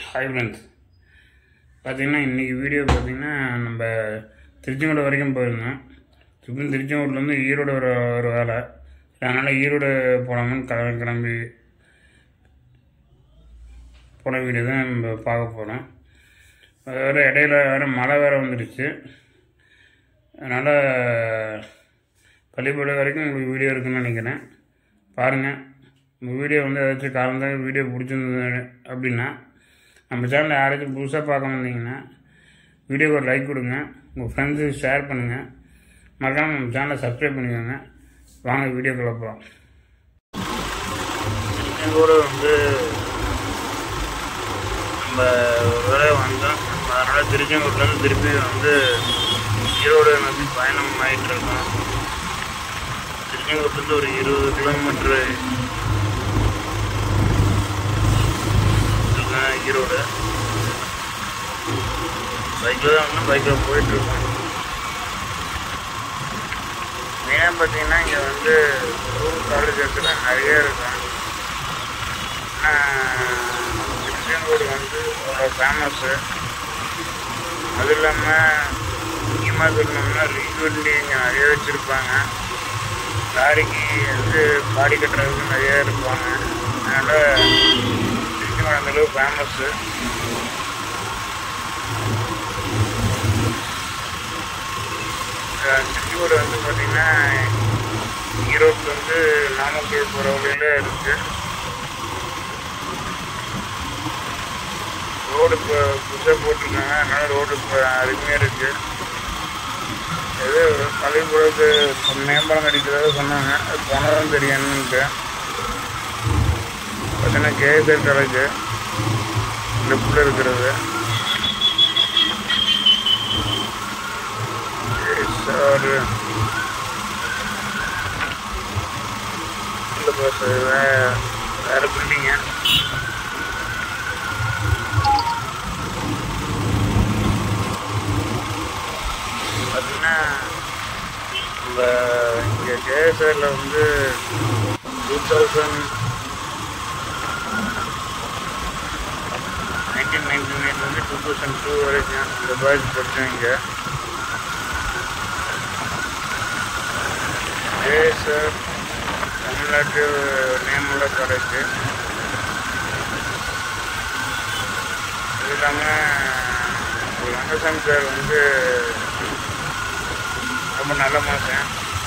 Hi friends பார்த்தீங்கன்னா இன்றைக்கி video பார்த்தீங்கன்னா நம்ம திருச்செங்கோடு வரைக்கும் போயிருந்தோம் இப்போ திருச்செங்கோட்லேருந்து ஈரோடு வர ஒரு வேலை அதனால் ஈரோடு போகலாமன்னு கிளம்பி கிளம்பி போன வீடியோ தான் நம்ம பார்க்க போகிறோம் வேறு இடையில வேறு மழை வேறு வந்துடுச்சு அதனால் பள்ளிக்கூடம் வரைக்கும் உங்களுக்கு வீடியோ இருக்குன்னு நினைக்கிறேன் பாருங்கள் உங்கள் வீடியோ வந்து ஏதாச்சும் காலம் வீடியோ பிடிச்சிருந்தது அப்படின்னா நம்ம சேனலை யாராச்சும் புதுசாக பார்க்க வந்தீங்கன்னா வீடியோக்கு ஒரு லைக் கொடுங்க உங்கள் ஃப்ரெண்ட்ஸுக்கு ஷேர் பண்ணுங்கள் மறக்காமல் நம்ம சேனலை சப்ஸ்கிரைப் பண்ணிக்கோங்க வாங்க வீடியோக்குள்ளே போகலாம் கூட வந்து நம்ம ஒரு வேலையை வந்தோம் அதனால் திருச்செங்கோட்லேருந்து திருப்பி வந்து ஈரோடு நோக்கி பயணம் ஆகிட்டு இருக்கோம் திருச்செங்கோட்லேருந்து ஒரு இருபது கிலோமீட்ரு இருக்கேன் ஈரோடு பைக்கில் தான் வந்து பைக்கில் போயிட்டுருக்கோம் மெயினாக பார்த்தீங்கன்னா இங்கே வந்து ஸ்கூல் காலேஜ் இடத்துல நிறைய இருக்கும் திருச்செங்கோடு வந்து ரொம்ப ஃபேமஸ்ஸு அது இல்லாமல் முக்கியமாக சொல்லணும்னா ரீல் வண்டி இங்கே நிறைய வச்சுருப்பாங்க லாரிக்கு வந்து பாடி கட்டுறதுக்கு நிறைய இருப்பாங்க அதனால் திருச்செங்கோடு அந்தளவுக்கு ஃபேமஸ்ஸு திருச்செங்கோடு வந்து பார்த்திங்கன்னா ஈரோடு வந்து நாமக்கல் போகிற வழியில் இருக்குது ரோடு இப்போ புதுசாக போட்டிருக்காங்க அதனால் ரோடு இப்போ அருமையாக இருக்குது ஏதோ பள்ளிக்கூடத்து மேம்பாலம் கட்டிக்கிறதா சொன்னாங்க அது போனதான் தெரியும்னுட்டு பார்த்தீங்கன்னா கேஎஸ்ஆர் காலேஜ் லெஃப்டில் இருக்கிறது கேஎஸ்ஆர் இல்லை பஸ் வேறு வேறு பில்டிங்கு பார்த்தீங்கன்னா நம்ம இங்கே கேஎஸ்ஆரில் வந்து டூ தௌசண்ட் நைன்டீன் நைன்டி நைன்லேருந்து டூ தௌசண்ட் டூ வரைக்கும் இந்த பாய்ஸ் படித்தோம் இங்கே கேஎஸ்ஆர் தமிழ்நாட்டு நேமுள்ள காலேஜ் அது இல்லாமல் ரங்கசாமி சார் வந்து ரொம்ப நல்ல மனுஷன்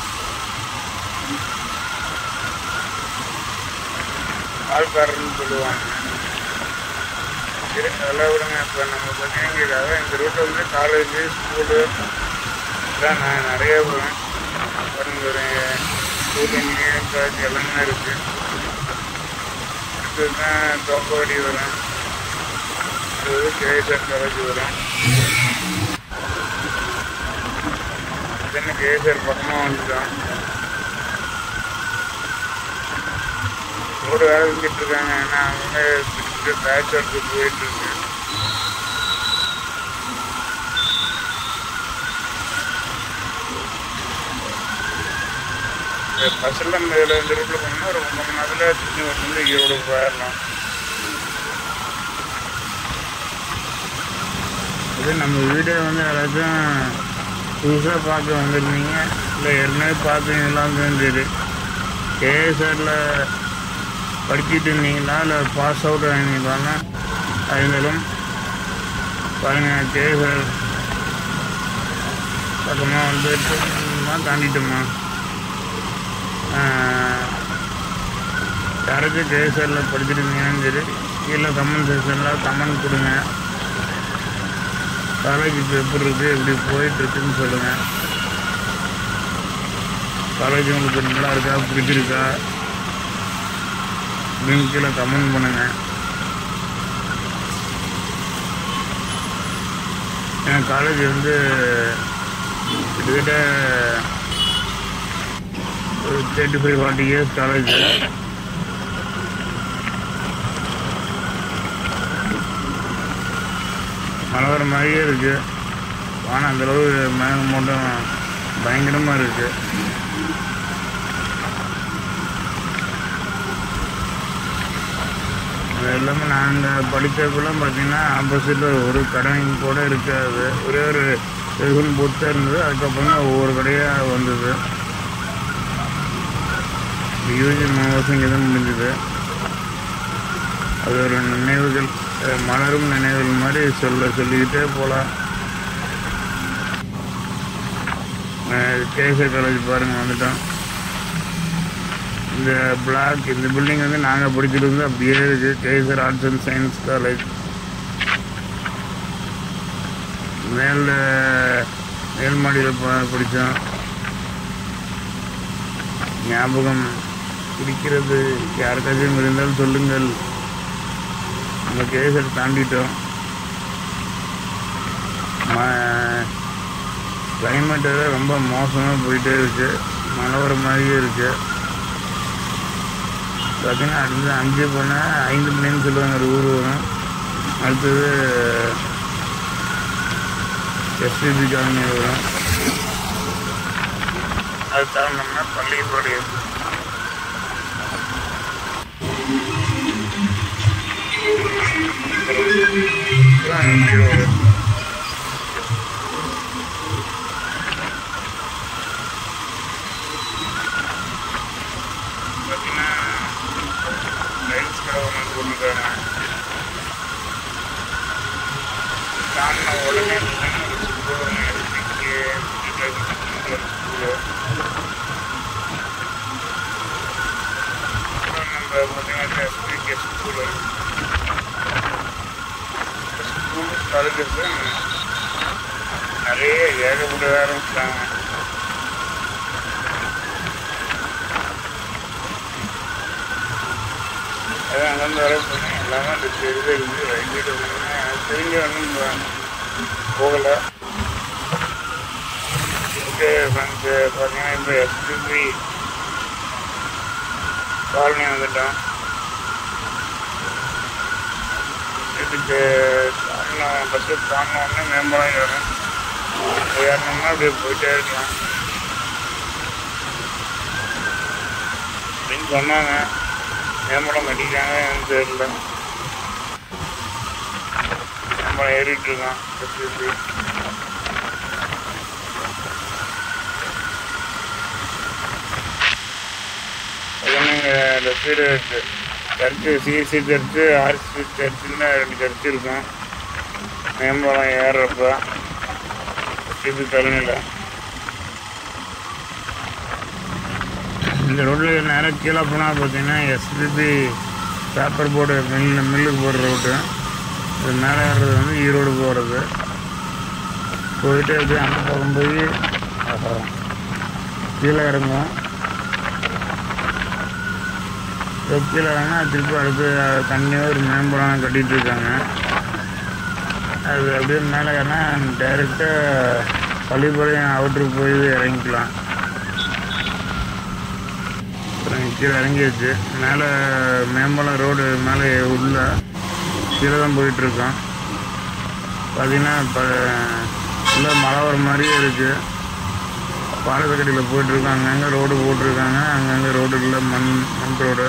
ஆள்காரர்னு சொல்லுவாங்க சரி அதெல்லாம் விடுங்க இப்போ நம்ம பார்த்தீங்கன்னா இந்த ரூட்டில் வந்து காலேஜு ஸ்கூலு இதெல்லாம் நான் நிறைய வரும் பாருங்க ஒரு ஸ்கூல் இன்ஜினியரிங் காலேஜ் எல்லாமே இருக்குது அடுத்தது தான் தோப்பவாடி வரும் அடுத்தது கேஎஸ்ஆர் காலேஜ் வரும் தென்னை கேஎஸ்ஆர் பக்கமாக வந்துட்டோம் ரோடு வேலை செஞ்சுட்டு இருக்காங்க ஏன்னா அவங்க பேட்ச் ஒர்க்கு போயிட்டு இருக்கு பஸ்ஸில் நம்ம இதில் இந்த ரூட்டில் போனோம்னா ஒரு ஒன்றரை மணி நேரத்தில் திருச்சி வந்து ஈரோடு போயிடலாம் இது நம்ம வீடியோ வந்து யாராச்சும் புதுசாக பார்க்க வந்திருந்தீங்க இல்லை ஏற்கனவே பார்த்தீங்களான்னு தெரிஞ்சது கேஎஸ்ஆரில் படிச்சுட்டு இருந்தீங்களா இல்லை பாஸ் அவுட் ஆகிங்களான்னு அவங்களும் பாருங்கள் கேஎஸ்ஆர் பக்கமாக வந்துட்டுமா தாண்டிட்டோமா யாராச்சும் கேஎஸ்ஆரில் படிச்சுட்டு இருந்தீங்கன்னு சரி கீழே கமெண்ட் செக்ஷனில் கமெண்ட் கொடுங்க காலேஜ் இப்போ எப்படி இருக்குது எப்படி போயிட்டுருக்குன்னு சொல்லுங்கள் காலேஜ் உங்களுக்கு நல்லா இருக்கா பிடிச்சிருக்கா அப்படின்னு கீழே கமெண்ட் பண்ணுங்கள் என் காலேஜ் வந்து கிட்டத்தட்ட ஒரு thirty five forty years college மழை வர மாதிரியே இருக்குது ஆனால் அந்தளவு மேகமூட்டம் பயங்கரமாக இருக்குது அது இல்லாமல் நாங்கள் படித்தப்பெல்லாம் பார்த்தீங்கன்னா ஆப்போசிட்டில் ஒரு கடை கூட இருக்காது ஒரே ஒரு வெகுன் பொட்டு இருந்தது அதுக்கப்புறம் தான் ஒவ்வொரு கடையாக வந்தது யூஜி மூணு வருஷம் இங்கே தான் முடிஞ்சது அது ஒரு நினைவுகள் அஹ் மலரும் நினைவுகள் மாதிரி சொல்ல சொல்லிக்கிட்டே போகலாம் கேசர் காலேஜ் பாருங்கள் வந்துட்டோம் இந்த பிளாக் இந்த பில்டிங் வந்து நாங்கள் படிச்சுட்டு வந்து அப்படியே இருக்குது KSR arts and science college மேல மேல் மாடியில் படித்தோம் ஞாபகம் பிடிக்கிறது யாருக்காச்சும் இருந்தால் சொல்லுங்கள் நம்ம கேசர் தாண்டிட்டோம் கிளைமேட் ரொம்ப மோசமாக போயிட்டே இருக்கு மழை வர மாதிரியே இருக்கு பார்த்தீங்கன்னா அடுத்தது அஞ்சு போனால் ஐந்து மணின்னு சொல்லுவாங்க ஒரு ஊர் வரும் அடுத்தது எஸ்பிபி காலனி வரும் அது தாண்டோம்னா பள்ளிப்பாளையம் இதுதான் இங்கே வரும். பார்த்தீங்கன்னா லைட்ஸ் கடை ஒன்று போட்டுருக்காங்க தாண்டின உடனே ஒரு ஸ்கூல் ஒன்று எஸ்பிக்கு ஸ்கூலு அப்புறம் நம்ம பார்த்தீங்கன்னா எஸ்பிக்கு ஸ்கூலு ஸ்கூல் காலேஜஸ் நிறைய ஏகப்பட்ட ஆரம்பிச்சிட்டாங்க அதான் அங்கேருந்து வர போனேன் எல்லாமே அந்த தெருவில் இருந்து வൈകിട്ട് தெரிஞ்ச ஒன்றும் போகலை ஓகே ஃப்ரெண்ட்ஸு பார்த்தீங்கன்னா இப்போ எஸ்பிபி காலனி வந்துட்டோம் இதுக்கு தாண்டணும் பஸ்ஸு தாண்டினோடனே மேம்பாலம் ஏறும் ஏறினோம்னா அப்படியே போயிட்டே இருக்கலாம் அப்படின்னு சொன்னாங்க மேம்படம் கட்டிட்டாங்க எனக்கு தெரியல மேம்படம் ஏறிட்டு இருக்கான் எஸ்பிபி இங்கே left side church CSC church RC சர்ச்சுன்னு ரெண்டு சர்ச்சு இருக்கும் மேம்பாலம் ஏறுறப்ப எஸ்பிபி கலனியில் இந்த ரோட்டில் நேராக கீழே போனால் பார்த்தீங்கன்னா எஸ்பிபி பேப்பர் போர்டு மில்லு மில்லுக்கு போகிற ரோட்டு இது மேலே ஏறுறது வந்து ஈரோடு போகிறது போயிட்டு அப்படியே அந்த பக்கம் போய் ஆஹா, கீழே இறங்கும் இப்போ கீழே இறங்கினா திருப்பி அடுத்து தண்ணியாக ஒரு மேம்பாலம் கட்டிகிட்டு இருக்காங்க அது அப்படியே மேலே ஏறினா டைரெக்டாக பள்ளிப்பாளையம் அவுட்ருக்கு போய் இறங்கிக்கலாம் அப்புறம் கீழே இறங்கியாச்சு மேலே மேம்பாலம் ரோடு மேலே உள்ள கீழே தான் போயிட்டுருக்கோம் பார்த்தீங்கன்னா இப்போ உள்ள மழை வர மாதிரியே இருக்குது பாலத்தக்கடியில் போயிட்டுருக்கோம் அங்கங்கே ரோடு போட்டிருக்காங்க அங்கங்கே ரோடு இல்லை மண் மண் ரோடு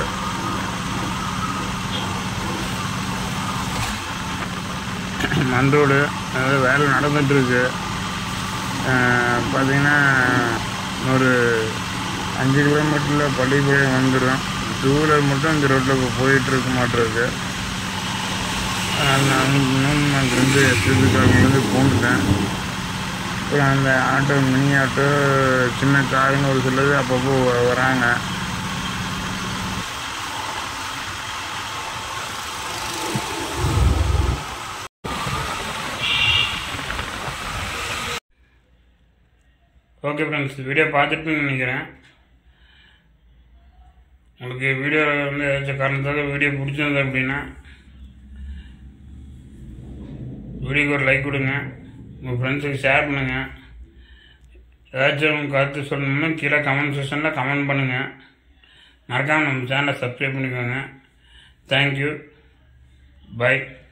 மண் ரோடு அதாவது வேலை நடந்துகிட்ருக்கு பார்த்தீங்கன்னா ஒரு அஞ்சு கிலோமீட்டரில் பள்ளிப்பாளையம் வந்துடும் டூ வீலர் மட்டும் இந்த ரோட்டில் இப்போ போயிட்டு இருக்க மாட்டிருக்கு அதனால் நான் இன்னும் அங்கேருந்து எஸ்பிபி காலனிலேருந்து பூண்டுட்டேன் அப்புறம் அந்த ஆட்டோ மினி ஆட்டோ சின்ன காருன்னு ஒரு சிலது அப்பப்போ வ- வராங்க ஓகே ஃப்ரெண்ட்ஸ் வீடியோ பார்த்துட்டுன்னு நினைக்கிறேன் உங்களுக்கு வீடியோ வந்து ஏதாச்சும் காரணத்தாக வீடியோ பிடிச்சிருந்தது அப்படின்னா வீடியோக்கு ஒரு லைக் கொடுங்க உங்கள் ஃப்ரெண்ட்ஸுக்கு ஷேர் பண்ணுங்கள் ஏதாச்சும் கருத்து சொல்லணும்னா கீழே கமெண்ட் செக்ஷனில் கமெண்ட் பண்ணுங்கள் மறக்காமல் நம்ம சேனலை சப்ஸ்கிரைப் பண்ணிக்கோங்க தேங்க்யூ பை